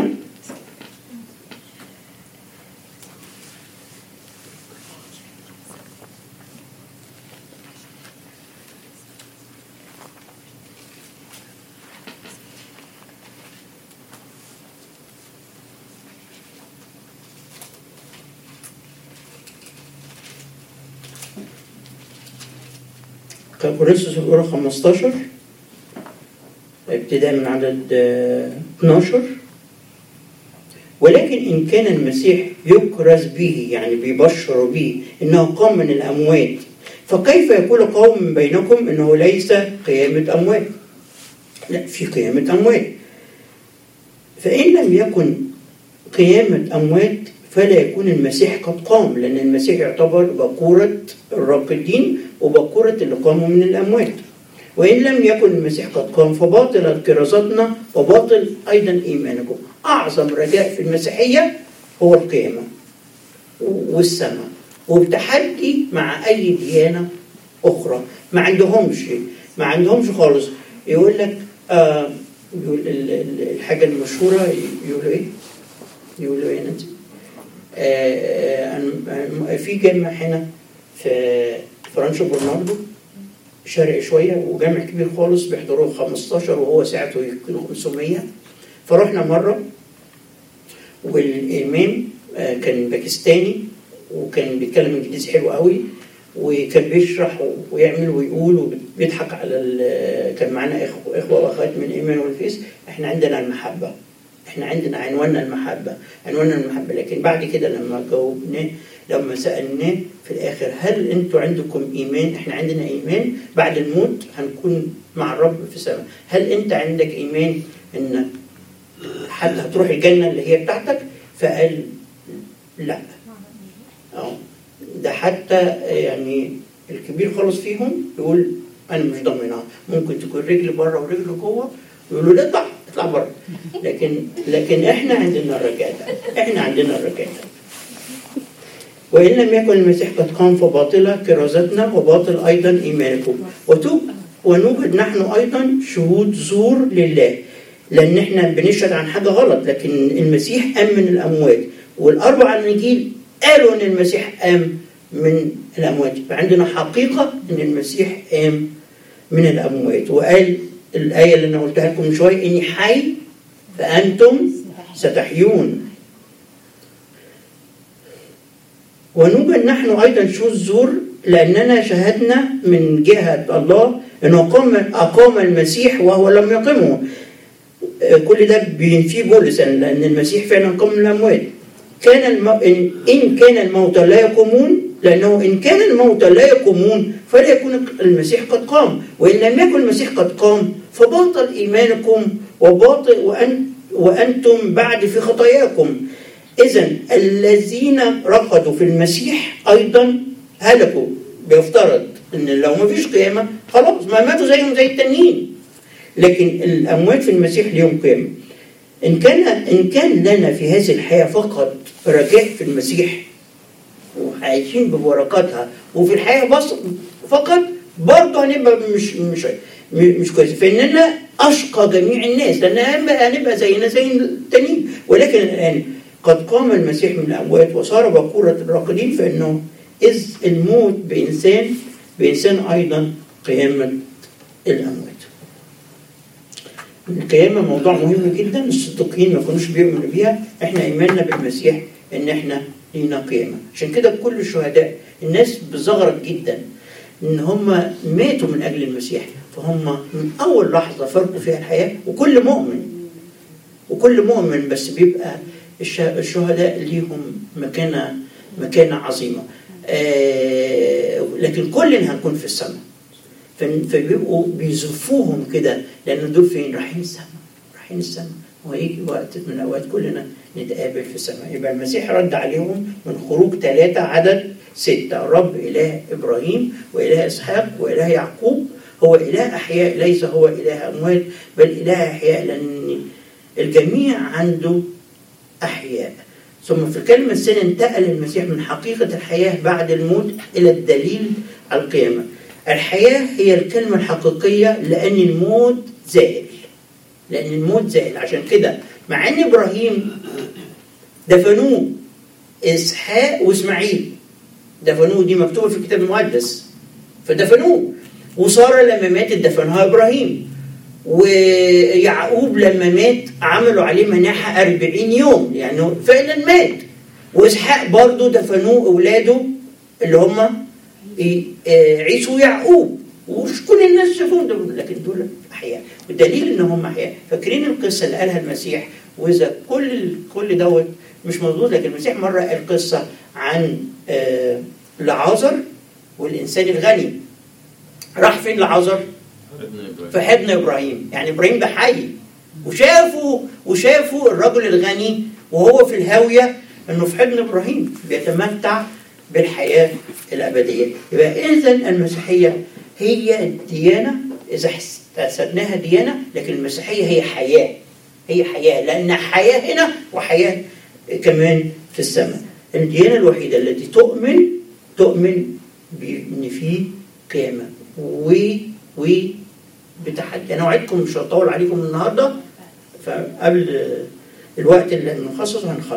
كورنثوس الاولى 15 ابتداء من عدد آه، 12 ولكن إن كان المسيح يكرز به يعني بيبشر به إنه قام من الأموات فكيف يقول قوم بينكم إنه ليس قيامة أموات لا في قيامة أموات فإن لم يكن قيامة أموات فلا يكون المسيح قد قام لأن المسيح يعتبر بقورة الراقدين وبقورة اللي قاموا من الأموات وإن لم يكن المسيح قد قام فباطلت كرازتنا وباطل أيضا إيمانكم أعظم رجاء في المسيحية هو القيامة والسماء وبتحدي مع أي ديانة أخرى ما عندهمش ما عندهمش خالص يقول لك آه يقول ال- ال- الحاجة المشهورة يقولوا إيه؟ يقولوا إيه نانسي؟ آه آه، آه، في جامع هنا في فرانشو برناردو شرقي شوية وجامع كبير خالص بيحضروه 15 وهو ساعته يمكن 500 فرحنا مرة والإمام آه، كان باكستاني وكان بيتكلم انجليزي حلو قوي وكان بيشرح ويعمل ويقول وبيضحك على ال- كان معانا إخوة, اخوه واخوات من ايمان والفيس احنا عندنا المحبه احنا عندنا عنواننا المحبه عنواننا المحبه لكن بعد كده لما جاوبناه لما سالناه في الاخر هل انتوا عندكم ايمان احنا عندنا ايمان بعد الموت هنكون مع الرب في السماء هل انت عندك ايمان انك حتى هتروح الجنه اللي هي بتاعتك فقال لا اه ده حتى يعني الكبير خالص فيهم يقول انا مش ضامنها ممكن تكون رجل بره ورجل جوه يقولوا لا اطلع اطلع بره لكن لكن احنا عندنا الرجاء ده احنا عندنا الرجاء ده وإن لم يكن المسيح قد قام فباطلة كرازتنا وباطل أيضا إيمانكم وتوب ونوجد نحن أيضا شهود زور لله لأن احنا بنشهد عن حاجة غلط لكن المسيح قام من الأموات والأربع الإنجيل قالوا إن المسيح قام من الأموات فعندنا حقيقة إن المسيح قام من الأموات وقال الآية اللي أنا قلتها لكم من شوية إني حي فأنتم ستحيون ونوجد نحن أيضا شهود زور لأننا شهدنا من جهة الله أنه قام أقام المسيح وهو لم يقمه آه، كل ده بينفيه بولس لأن المسيح فعلا قام من الأموات كان الم... إن... إن كان الموتى لا يقومون لأنه إن كان الموتى لا يقومون فلا يكون المسيح قد قام وإن لم يكن المسيح قد قام فباطل إيمانكم وباطل وأن... وأنتم بعد في خطاياكم إذا الذين رقدوا في المسيح أيضا هلكوا بيفترض إن لو ما فيش قيامة خلاص ما ماتوا زيهم زي التانيين لكن الأموات في المسيح ليهم قيامة إن كان إن كان لنا في هذه الحياة فقط رجاء في المسيح وعايشين ببركاتها وفي الحياة بس فقط برضه هنبقى مش مش مش كويس فإننا أشقى جميع الناس لأن هنبقى هنبقى زينا زي التانيين ولكن الآن قد قام المسيح من الأموات وصار بقورة الراقدين فإنه إذ الموت بإنسان بإنسان أيضا قيامة الأموات القيامة موضوع مهم جدا الصديقين ما كانوش بيؤمنوا بيها احنا ايماننا بالمسيح ان احنا لينا قيامة عشان كده كل الشهداء الناس بزغرت جدا ان هم ماتوا من اجل المسيح فهم من اول لحظة فرقوا فيها الحياة وكل مؤمن وكل مؤمن بس بيبقى الش- الشهداء ليهم مكانة مكانة عظيمة آه لكن كلنا هنكون في السماء فن- فبيبقوا بيزفوهم كده لان دول فين رايحين السماء رايحين السماء وهيجي وقت من الاوقات كلنا نتقابل في السماء يبقى المسيح رد عليهم من خروج ثلاثة عدد ستة الرب إله إبراهيم وإله إسحاق وإله يعقوب هو إله أحياء ليس هو إله أموات بل إله أحياء لأن الجميع عنده أحياء ثم في الكلمة الثانية انتقل المسيح من حقيقة الحياة بعد الموت إلى الدليل على القيامة الحياة هي الكلمة الحقيقية لأن الموت زائل لأن الموت زائل عشان كده مع أن إبراهيم دفنوه إسحاق وإسماعيل دفنوه دي مكتوبة في الكتاب المقدس فدفنوه وسارة لما ماتت دفنها إبراهيم ويعقوب لما مات عملوا عليه مناحة أربعين يوم يعني فعلا مات وإسحاق برضه دفنوه أولاده اللي هم إيه، آه، عيسو ويعقوب ومش كل الناس شافوهم دول لكن دول احياء والدليل ان هم احياء فاكرين القصه اللي قالها المسيح واذا كل كل دوت مش مظبوط لكن المسيح مره قال قصه عن آه، لعازر والانسان الغني راح فين لعازر؟ في حضن ابراهيم يعني ابراهيم ده حي وشافوا وشافوا الرجل الغني وهو في الهاويه انه في حضن ابراهيم بيتمتع بالحياه الابديه يبقى اذا المسيحيه هي الديانه اذا حسبناها ديانه لكن المسيحيه هي حياه هي حياه لان حياه هنا وحياه كمان في السماء الديانه الوحيده التي تؤمن تؤمن بان في قيامه و و بتحدي انا اوعدكم مش هطول عليكم النهارده فقبل الوقت اللي المخصص هنخلص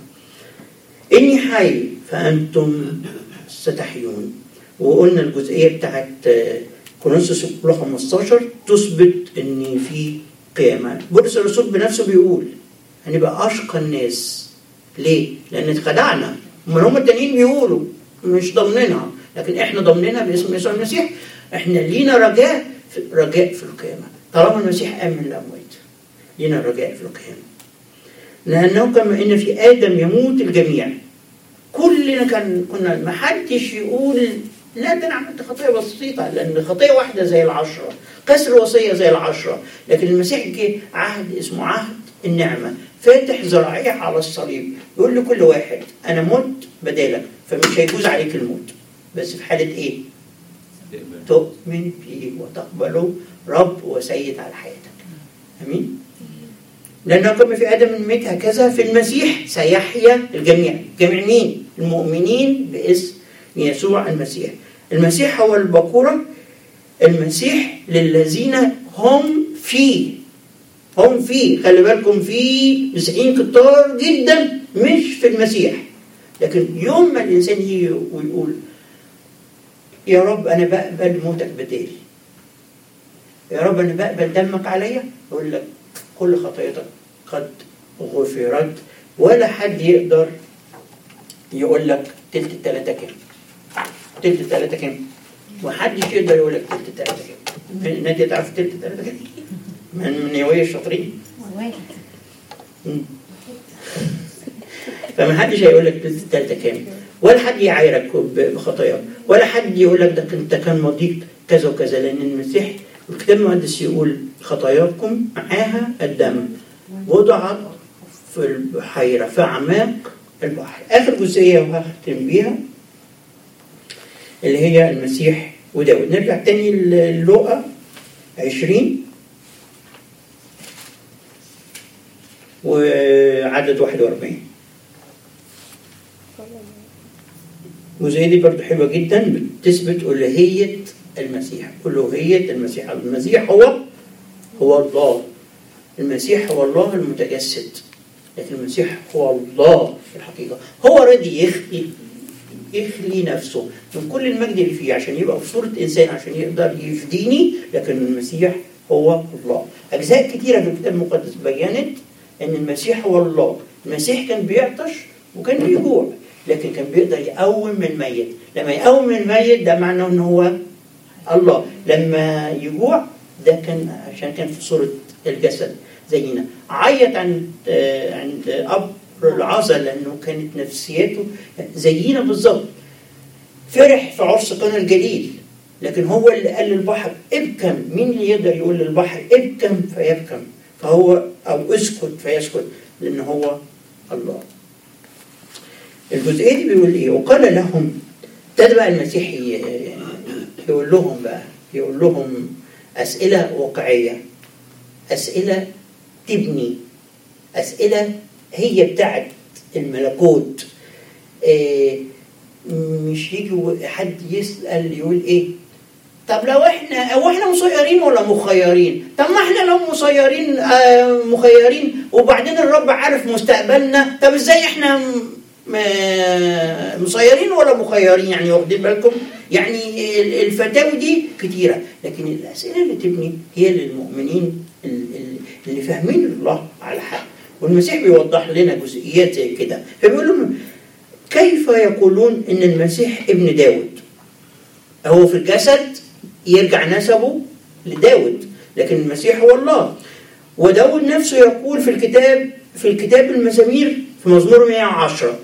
اني حي فانتم ستحيون وقلنا الجزئيه بتاعت كورنثوس الاولى 15 تثبت ان في قيامه بولس الرسول بنفسه بيقول هنبقى اشقى الناس ليه؟ لان اتخدعنا امال هم التانيين بيقولوا مش ضامنينها لكن احنا ضامنينها باسم يسوع المسيح احنا لينا رجاء في رجاء في القيامه طالما المسيح قام من الاموات لينا رجاء في القيامه لانه كما ان في ادم يموت الجميع كلنا كان كنا ما حدش يقول لا ده انا عملت خطيه بسيطه لان خطيه واحده زي العشره كسر وصيه زي العشره لكن المسيح جه عهد اسمه عهد النعمه فاتح ذراعيه على الصليب يقول لكل واحد انا مت بدالك فمش هيجوز عليك الموت بس في حاله ايه؟ تؤمن فيه وتقبله رب وسيد على حياتك امين لانه كما في ادم الميت هكذا في المسيح سيحيا الجميع جميع مين المؤمنين باسم يسوع المسيح المسيح هو البكورة المسيح للذين هم فيه هم فيه خلي بالكم في مسيحيين كتار جدا مش في المسيح لكن يوم ما الانسان يجي ويقول يا رب انا بقبل موتك بدالي يا رب انا بقبل دمك عليا يقول لك كل خطيتك قد غفرت ولا حد يقدر يقول لك تلت التلاتة كام تلت تلاتة كام؟ محدش يقدر يقول لك تلت تلاتة كام نادية تعرف تلت تلاتة كام؟ من من نوايا الشاطرين واحد مم. فما حدش هيقول لك تلت تلاتة كام ولا حد يعايرك ب- بخطاياك ولا حد يقول لك ده انت كان ماضيك كذا وكذا لان المسيح الكتاب المقدس يقول خطاياكم معاها الدم وضعت في البحيرة في أعماق البحر آخر جزئية وهختم بيها اللي هي المسيح وداود نرجع تاني للقا عشرين وعدد 41 الجزئية دي برضو حلوة جدا بتثبت ألوهية المسيح ألوهية المسيح المسيح هو هو الله المسيح هو الله المتجسد لكن المسيح هو الله في الحقيقة هو راضي يخلي يخلي نفسه من كل المجد اللي فيه عشان يبقى في صورة إنسان عشان يقدر يفديني لكن المسيح هو الله أجزاء كتيرة في الكتاب المقدس بينت أن المسيح هو الله المسيح كان بيعطش وكان بيجوع لكن كان بيقدر يقوم من الميت لما يقوم من الميت ده معناه ان هو الله لما يجوع ده كان عشان كان في صورة الجسد زينا عيط عند آه، عند قبر العزا لانه كانت نفسيته زينا بالظبط فرح في عرس قنا الجليل لكن هو اللي قال للبحر ابكم مين اللي يقدر يقول للبحر ابكم فيبكم فهو او اسكت فيسكت لان هو الله الجزئيه دي بيقول ايه وقال لهم ابتدى بقى المسيح ي- يقول لهم بقى يقول لهم اسئله واقعيه اسئله تبني اسئله هي بتاعت الملكوت إيه مش يجي حد يسال يقول ايه طب لو احنا هو احنا مسيرين ولا مخيرين؟ طب ما احنا لو مسيرين آه مخيرين وبعدين الرب عارف مستقبلنا طب ازاي احنا م- م- مسيرين ولا مخيرين يعني واخدين بالكم؟ يعني ال- الفتاوي دي كتيره لكن الاسئله اللي تبني هي للمؤمنين ال- ال- اللي فاهمين الله على حق والمسيح بيوضح لنا جزئيات زي كده فبيقول لهم كيف يقولون ان المسيح ابن داود هو في الجسد يرجع نسبه لداود لكن المسيح هو الله وداود نفسه يقول في الكتاب في الكتاب المزامير في مزمور 110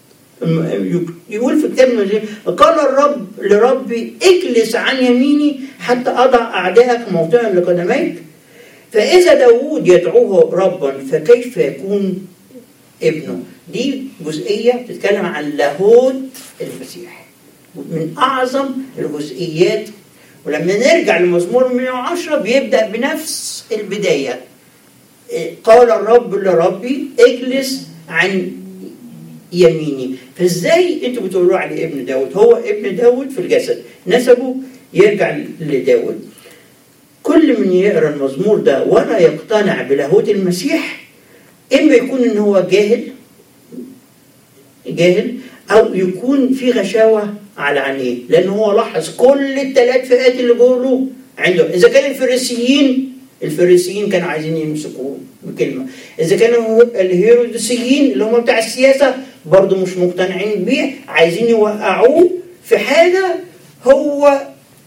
م- يقول في كتاب المزامير قال الرب لربي اجلس عن يميني حتى اضع اعدائك موطئا لقدميك فاذا داود يدعوه ربا فكيف يكون ابنه دي جزئيه بتتكلم عن لاهوت المسيح من اعظم الجزئيات ولما نرجع لمزمور 110 بيبدا بنفس البدايه إيه، قال الرب لربي اجلس عن يميني فازاي انتوا بتقولوا عليه ابن داود هو ابن داود في الجسد نسبه يرجع لداود كل من يقرا المزمور ده ولا يقتنع بلاهوت المسيح اما يكون ان هو جاهل جاهل او يكون في غشاوه على عينيه لان هو لاحظ كل الثلاث فئات اللي بيقولوا عندهم اذا كان الفريسيين الفريسيين كانوا عايزين يمسكوه بكلمه اذا كانوا الهيروديسيين اللي هم بتاع السياسه برضه مش مقتنعين بيه عايزين يوقعوه في حاجه هو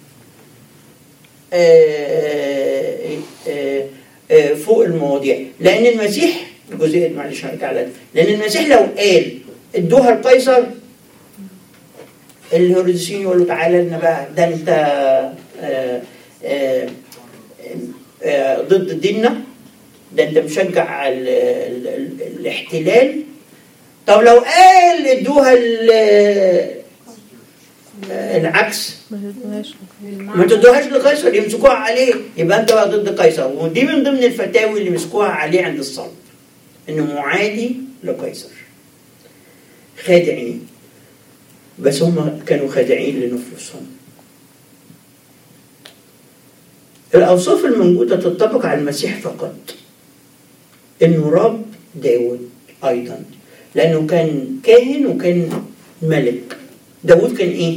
آه، آه، آه، فوق المواضيع لان المسيح الجزئيه دي معلش هرجع لها لان المسيح لو قال ادوها لقيصر الهيروديسيين يقولوا تعالى لنا بقى ده انت آه، آه، آه، ضد ديننا ده انت مشجع ال- ال- ال- الاحتلال طب لو قال ادوها ال- العكس ما تدوهاش لقيصر يمسكوها عليه يبقى انت بقى ضد قيصر ودي من ضمن الفتاوي اللي مسكوها عليه عند الصلب انه معادي لقيصر خادعين بس هم كانوا خادعين لنفوسهم الأوصاف الموجودة تنطبق على المسيح فقط إنه رب داود أيضا لأنه كان كاهن وكان ملك داود كان إيه؟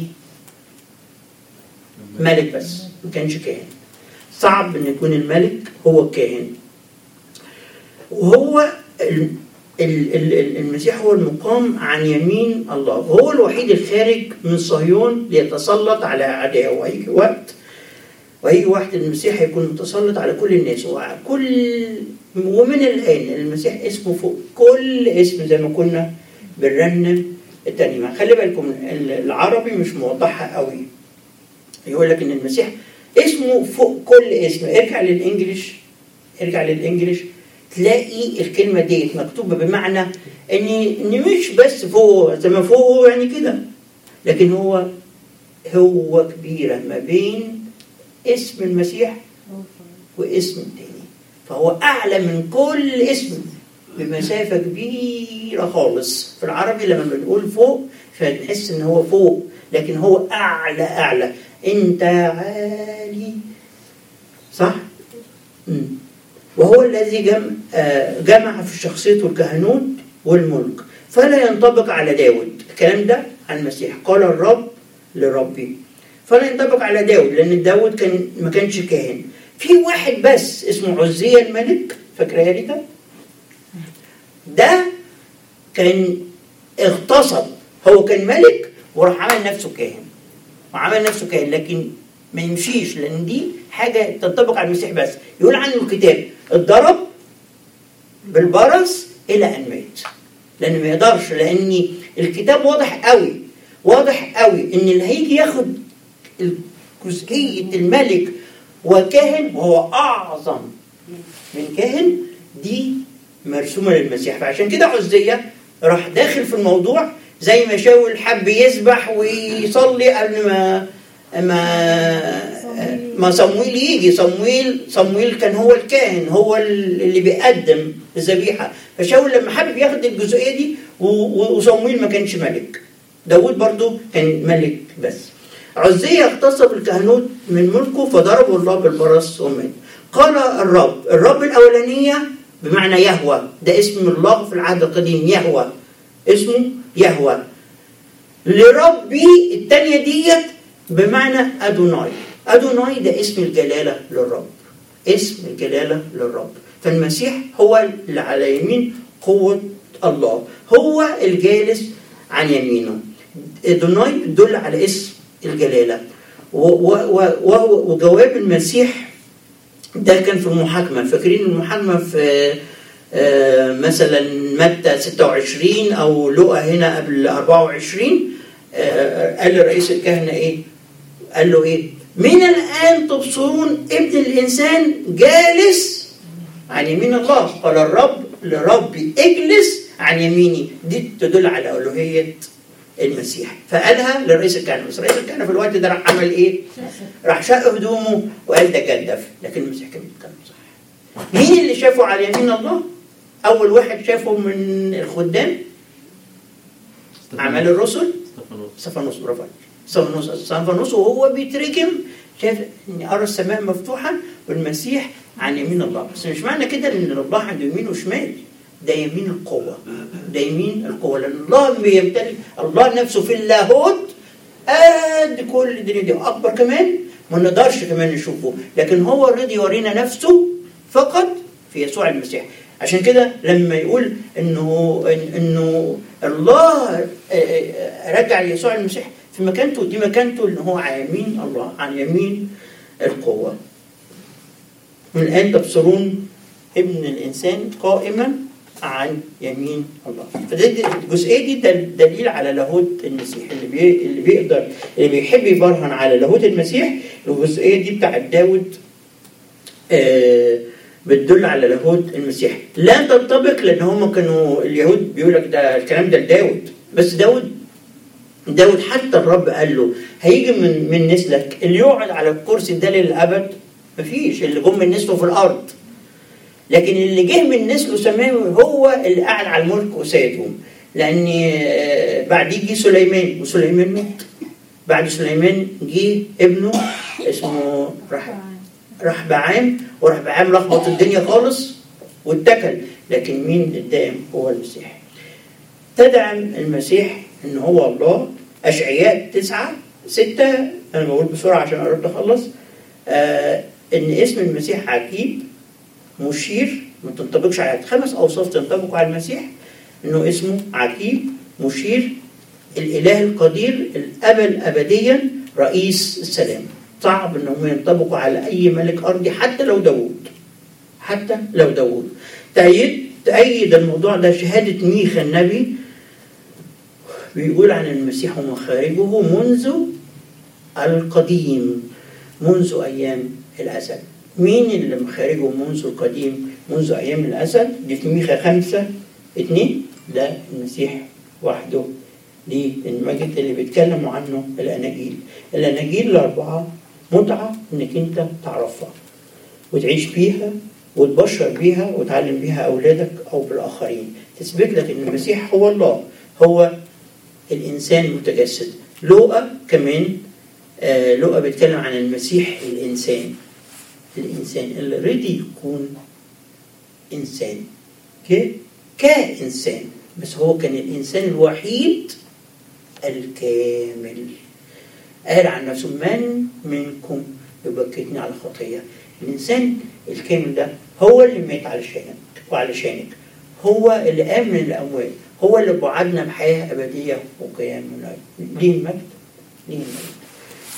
ملك بس ما كانش كاهن صعب ان يكون الملك هو الكاهن وهو ال- ال- ال- ال- المسيح هو المقام عن يمين الله هو الوحيد الخارج من صهيون ليتسلط على أعدائه وهيجي وقت وهيجي وقت المسيح هيكون متسلط على كل الناس وعلى كل ومن الآن المسيح اسمه فوق كل اسم زي ما كنا بنرنم الترنيمة خلي بالكم ال- العربي مش موضحها قوي يقول لك ان المسيح اسمه فوق كل اسم ارجع للانجليش ارجع للانجليش تلاقي الكلمه دي مكتوبه بمعنى ان ان مش بس فوق زي ما فوق هو يعني كده لكن هو هو كبيره ما بين اسم المسيح واسم تاني فهو اعلى من كل اسم بمسافه كبيره خالص في العربي لما بنقول فوق فنحس ان هو فوق لكن هو اعلى اعلى انت عالي صح مم. وهو الذي جم... آه، جمع في شخصيته الكهنوت والملك فلا ينطبق على داود الكلام ده عن المسيح قال الرب لربي فلا ينطبق على داود لان داود كان ما كانش كاهن في واحد بس اسمه عزية الملك فاكرها دي ده ده كان اغتصب هو كان ملك وراح عمل نفسه كاهن وعمل نفسه كاهن لكن ما يمشيش لان دي حاجه تنطبق على المسيح بس يقول عنه الكتاب اتضرب بالبرص الى ان مات لان ما يقدرش لان الكتاب واضح قوي واضح قوي ان اللي هيجي ياخد جزئيه الملك وكاهن وهو اعظم من كاهن دي مرسومه للمسيح فعشان كده عزيه راح داخل في الموضوع زي ما شاول حب يسبح ويصلي قبل ما ما ما صمويل يجي صمويل صمويل كان هو الكاهن هو اللي بيقدم الذبيحه فشاول لما حب ياخد الجزئيه دي و- و- وصمويل ما كانش ملك داود برضو كان ملك بس عزية اغتصب الكهنوت من ملكه فضربه الله بالبرص ومات قال الرب الرب الأولانية بمعنى يهوى ده اسم الله في العهد القديم يهوى اسمه يهوى لربي التانية ديت بمعنى أدوناي أدوناي ده اسم الجلالة للرب اسم الجلالة للرب فالمسيح هو اللي على يمين قوة الله هو الجالس عن يمينه أدوناي بتدل على اسم الجلالة و- و- و- وهو- وجواب المسيح ده كان في المحاكمة فاكرين المحاكمة في آه، مثلا متى 26 أو لقى هنا قبل 24 آه، قال لرئيس الكهنة إيه؟ قال له إيه؟ من الآن تبصرون ابن الإنسان جالس عن يمين الله قال الرب لربي اجلس عن يميني دي تدل على ألوهية المسيح فقالها لرئيس الكهنة بس رئيس الكهنة في الوقت ده راح عمل إيه؟ راح شق هدومه وقال ده جدف لكن المسيح كان بيتكلم صح مين اللي شافه على يمين الله؟ أول واحد شافه من الخدام أعمال الرسل استفانوس استفانوس برافو عليك استفانوس استفانوس وهو بيترجم شاف ان ارى السماء مفتوحه والمسيح عن يمين الله بس مش معنى كده ان الله عنده يمين وشمال ده يمين القوه ده يمين القوه لان الله بيمتلك الله نفسه في اللاهوت قد كل الدنيا دي اكبر كمان ما نقدرش كمان نشوفه لكن هو رضي يورينا نفسه فقط في يسوع المسيح عشان كده لما يقول انه إن- انه الله آه، آه، رجع يسوع المسيح في مكانته دي مكانته ان هو على يمين الله عن يمين القوه من الان تبصرون ابن الانسان قائما عن يمين الله فده دي- الجزئيه دي دل- دليل على لاهوت المسيح اللي بي اللي بيقدر اللي بيحب يبرهن على لاهوت المسيح الجزئيه دي بتاعت داود آه بتدل على لاهوت المسيح لا تنطبق لان هم كانوا اليهود بيقول لك ده الكلام ده لداود بس داود داود حتى الرب قال له هيجي من من نسلك اللي يقعد على الكرسي ده للابد مفيش اللي جم من نسله في الارض لكن اللي جه من نسله سماوي هو اللي قاعد على الملك وسيدهم لان آه، بعديه جه سليمان وسليمان مات بعد سليمان جه ابنه اسمه رح راح بعام وراح بعام لخبط الدنيا خالص واتكل لكن مين الدائم هو المسيح تدعم المسيح ان هو الله اشعياء تسعة ستة انا بقول بسرعة عشان قربت اخلص آه ان اسم المسيح عجيب مشير ما تنطبقش على خمس اوصاف تنطبق على المسيح انه اسمه عجيب مشير الاله القدير الابد ابديا رئيس السلام صعب انهم ينطبقوا على اي ملك ارضي حتى لو داوود حتى لو داوود تأيد تأيد الموضوع ده شهادة ميخا النبي بيقول عن المسيح ومخارجه منذ القديم منذ أيام الأسد مين اللي مخارجه منذ القديم منذ أيام الأسد دي في ميخا خمسة اتنين ده المسيح وحده دي المجد اللي بيتكلموا عنه الأناجيل الأناجيل الأربعة متعة إنك أنت تعرفها وتعيش بيها وتبشر بيها وتعلم بيها أولادك أو بالآخرين تثبت لك إن المسيح هو الله هو الإنسان المتجسد لوقا كمان آه لوقا بيتكلم عن المسيح الإنسان الإنسان اللي رضي يكون إنسان ك- كإنسان بس هو كان الإنسان الوحيد الكامل قال عن نفسه من منكم يبكتني على خطية الإنسان الكامل ده هو اللي مات علشانك وعلشانك هو اللي قام من الأموات هو اللي وعدنا بحياة أبدية وقيام من الأرض. ليه المجد ليه المجد